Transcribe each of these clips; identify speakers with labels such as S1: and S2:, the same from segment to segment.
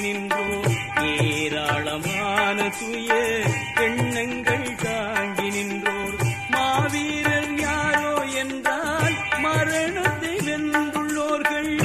S1: நின்றோர் ஏராளமான சுய எண்ணங்கள் தாங்கி நின்றோர் மாவீரர் யாரோ என்றால் மரணத்தை வென்றுள்ளோர்கள்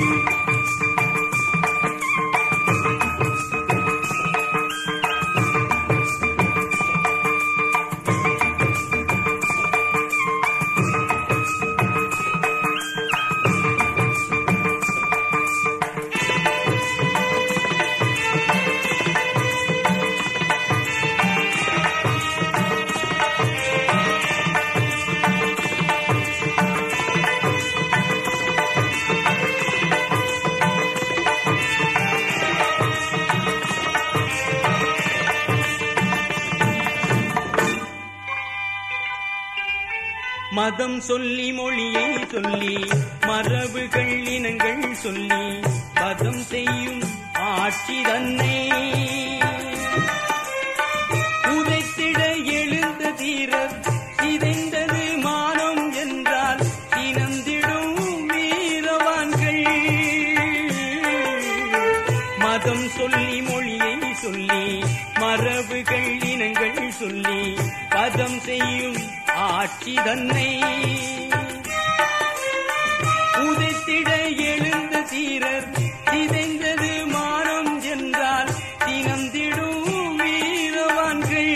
S1: மதம் சொல்லி மொழியை சொல்லி மரபுகள் இனங்கள் சொல்லி பதம் செய்யும் ஆட்சி தன்னை உதைத்திட எழுந்த தீரர் சிதைந்தது மானம் என்றால் சினந்திடும் வீரவான்கள் மதம் சொல்லி மொழியை சொல்லி மரபுகள் இனங்கள் சொல்லி பதம் செய்யும் ஆட்சி தன்னை உதைத்திட எழுந்த தீரர் சிதைந்தது மானம் என்றால் தினந்திடும் வீரவான்கள்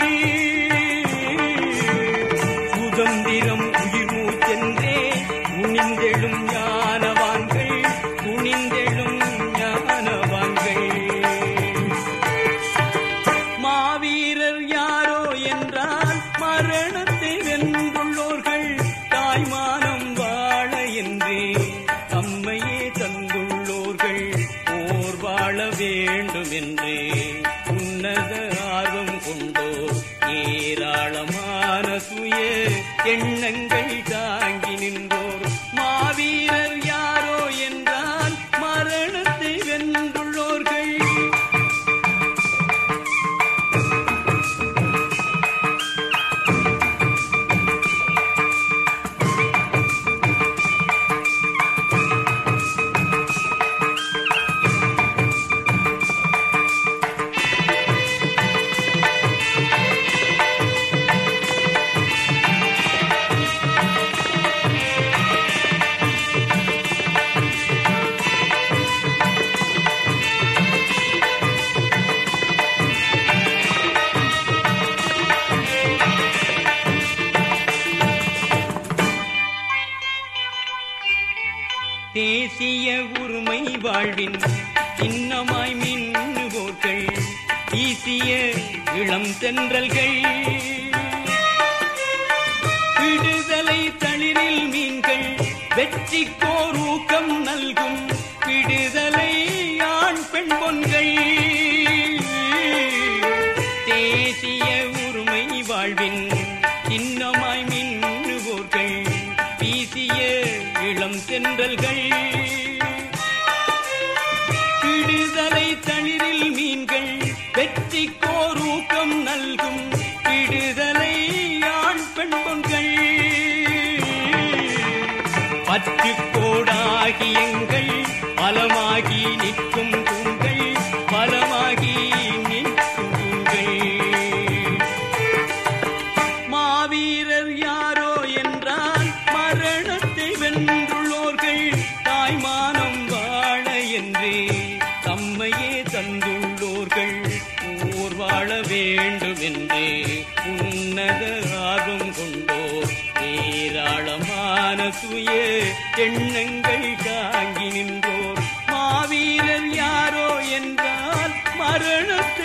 S1: சுதந்திரம் உயிர் மூச்சென்றே துணிந்தெழும் ஞானவான்கள் துணிந்தெழும் ஞானவான்கள் மாவீரர் யாரோ என்றால் மரணத்தை வென்றுள்ளோர்கள் தாய்மானம் வாழ என்றே தம்மையே தந்துள்ளோர்கள் போர் வாழ வேண்டும் என்று உன்னத ஆர்வம் கொண்டோர் ஏராளமான சுய எண்ணங்கள் தாங்கி நின்றோர் மாவீரர் யாரோ என்றால் மரணத்தை வென்றுள்ளோர்கள் தேசிய உரிமை வாழ்வின் சின்னமாய் மின்னுவோர்கள் வீசிய இளம் தென்றல்கள் விடுதலை தளிரில் மீன்கள் வெற்றிக்கோர் ஊக்கம் நல்கும் விடுதலை ஆண் பெண் பொன்கள் தேசிய உரிமை வாழ்வின் சின்னமாய் மின்னுவோர்கள் வீசிய இளம் தென்றல்கள் விடுதலை தளிரில் மீன்கள் வெற்றிக்கோர் ஊக்கம் நல்கும் விடுதலை ஆண் பெண் பொன்கள் பத்து கோடாகி எங்கள் பலமாகி நிற்கும் தூண்கள் பலமாகி நிற்கும் தூண்கள் மாவீரர் யாரோ என்றால் மரணத்தை வென்றுள்ளோர்கள் தாய்மானம் வாழ என்றே தம்மையே தந்துள்ளோர்கள் ஊர் வாழ வேண்டும் என்றே உன்னத ஆர்வம் கொண்டோர் ஏராளமான சுய எண்ணங்கள் தாங்கி நின்றோர் மாவீரர் யாரோ என்றால் மரணத்தை